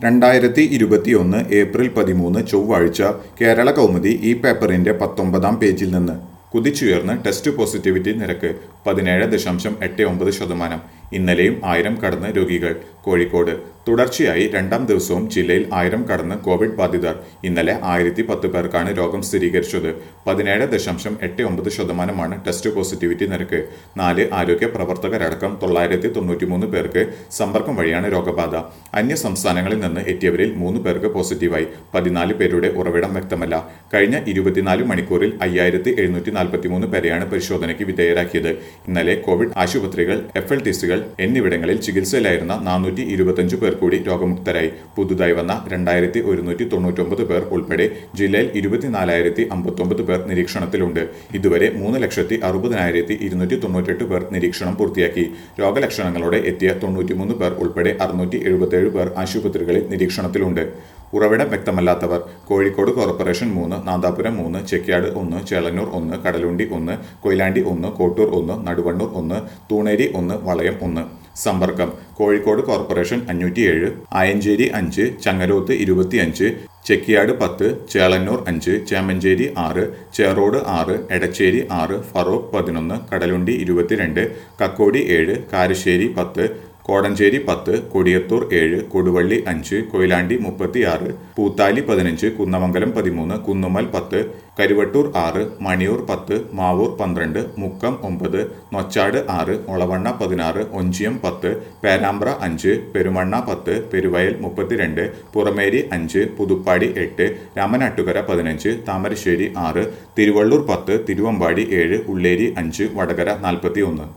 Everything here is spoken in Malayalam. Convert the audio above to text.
രണ്ടായിരത്തി ഇരുപത്തിയൊന്ന് ഏപ്രിൽ പതിമൂന്ന് ചൊവ്വാഴ്ച കേരള കൗമുദി ഈ പേപ്പറിന്റെ പത്തൊമ്പതാം പേജിൽ നിന്ന് കുതിച്ചുയർന്ന് ടെസ്റ്റ് പോസിറ്റിവിറ്റി നിരക്ക് പതിനേഴ് ദശാംശം എട്ട് ഒമ്പത് ശതമാനം ഇന്നലെയും ആയിരം കടന്ന് രോഗികൾ കോഴിക്കോട് തുടർച്ചയായി രണ്ടാം ദിവസവും ജില്ലയിൽ ആയിരം കടന്ന് കോവിഡ് ബാധിതർ ഇന്നലെ ആയിരത്തി പത്ത് പേർക്കാണ് രോഗം സ്ഥിരീകരിച്ചത് പതിനേഴ് ദശാംശം എട്ട് ഒമ്പത് ശതമാനമാണ് ടെസ്റ്റ് പോസിറ്റിവിറ്റി നിരക്ക് നാല് ആരോഗ്യ പ്രവർത്തകരടക്കം തൊള്ളായിരത്തി തൊണ്ണൂറ്റിമൂന്ന് പേർക്ക് സമ്പർക്കം വഴിയാണ് രോഗബാധ അന്യ സംസ്ഥാനങ്ങളിൽ നിന്ന് എത്തിയവരിൽ മൂന്ന് പേർക്ക് പോസിറ്റീവായി പതിനാല് പേരുടെ ഉറവിടം വ്യക്തമല്ല കഴിഞ്ഞ ഇരുപത്തിനാല് മണിക്കൂറിൽ അയ്യായിരത്തി എഴുന്നൂറ്റി നാൽപ്പത്തിമൂന്ന് പേരെയാണ് പരിശോധനയ്ക്ക് വിധേയരാക്കിയത് ഇന്നലെ കോവിഡ് ആശുപത്രികൾ എഫ് എൽ ടി സികൾ എന്നിവിടങ്ങളിൽ ചികിത്സയിലായിരുന്ന നാനൂറ്റി ഇരുപത്തഞ്ച് പേർ കൂടി രോഗമുക്തരായി പുതുതായി വന്ന രണ്ടായിരത്തി ഒരുന്നൂറ്റി തൊണ്ണൂറ്റൊമ്പത് പേർ ഉൾപ്പെടെ ജില്ലയിൽ ഇരുപത്തിനാലായിരത്തി അമ്പത്തൊമ്പത് പേർ നിരീക്ഷണത്തിലുണ്ട് ഇതുവരെ മൂന്ന് ലക്ഷത്തി അറുപതിനായിരത്തി ഇരുന്നൂറ്റി തൊണ്ണൂറ്റെട്ട് പേർ നിരീക്ഷണം പൂർത്തിയാക്കി രോഗലക്ഷണങ്ങളോടെ എത്തിയ തൊണ്ണൂറ്റിമൂന്ന് പേർ ഉൾപ്പെടെ അറുന്നൂറ്റി എഴുപത്തേഴ് പേർ ആശുപത്രികളിൽ നിരീക്ഷണത്തിലുണ്ട് ഉറവിടം വ്യക്തമല്ലാത്തവർ കോഴിക്കോട് കോർപ്പറേഷൻ മൂന്ന് നാദാപുരം മൂന്ന് ചെക്യാട് ഒന്ന് ചേളന്നൂർ ഒന്ന് കടലുണ്ടി ഒന്ന് കൊയിലാണ്ടി ഒന്ന് കോട്ടൂർ ഒന്ന് നടുവണ്ണൂർ ഒന്ന് തൂണേരി ഒന്ന് വളയം ഒന്ന് സമ്പർക്കം കോഴിക്കോട് കോർപ്പറേഷൻ അഞ്ഞൂറ്റിയേഴ് ആയഞ്ചേരി അഞ്ച് ചങ്ങരോത്ത് ഇരുപത്തിയഞ്ച് ചെക്കിയാട് പത്ത് ചേളന്നൂർ അഞ്ച് ചേമഞ്ചേരി ആറ് ചേറോട് ആറ് എടച്ചേരി ആറ് ഫറൂഖ് പതിനൊന്ന് കടലുണ്ടി ഇരുപത്തിരണ്ട് കക്കോടി ഏഴ് കാരശ്ശേരി പത്ത് കോടഞ്ചേരി പത്ത് കൊടിയത്തൂർ ഏഴ് കൊടുവള്ളി അഞ്ച് കൊയിലാണ്ടി മുപ്പത്തിയാറ് പൂത്താലി പതിനഞ്ച് കുന്നമംഗലം പതിമൂന്ന് കുന്നുമ്മൽ പത്ത് കരുവട്ടൂർ ആറ് മണിയൂർ പത്ത് മാവൂർ പന്ത്രണ്ട് മുക്കം ഒമ്പത് നൊച്ചാട് ആറ് ഒളവണ്ണ പതിനാറ് ഒഞ്ചിയം പത്ത് പേരാമ്പ്ര അഞ്ച് പെരുമണ്ണ പത്ത് പെരുവയൽ മുപ്പത്തിരണ്ട് പുറമേരി അഞ്ച് പുതുപ്പാടി എട്ട് രാമനാട്ടുകര പതിനഞ്ച് താമരശ്ശേരി ആറ് തിരുവള്ളൂർ പത്ത് തിരുവമ്പാടി ഏഴ് ഉള്ളേരി അഞ്ച് വടകര നാൽപ്പത്തി ഒന്ന്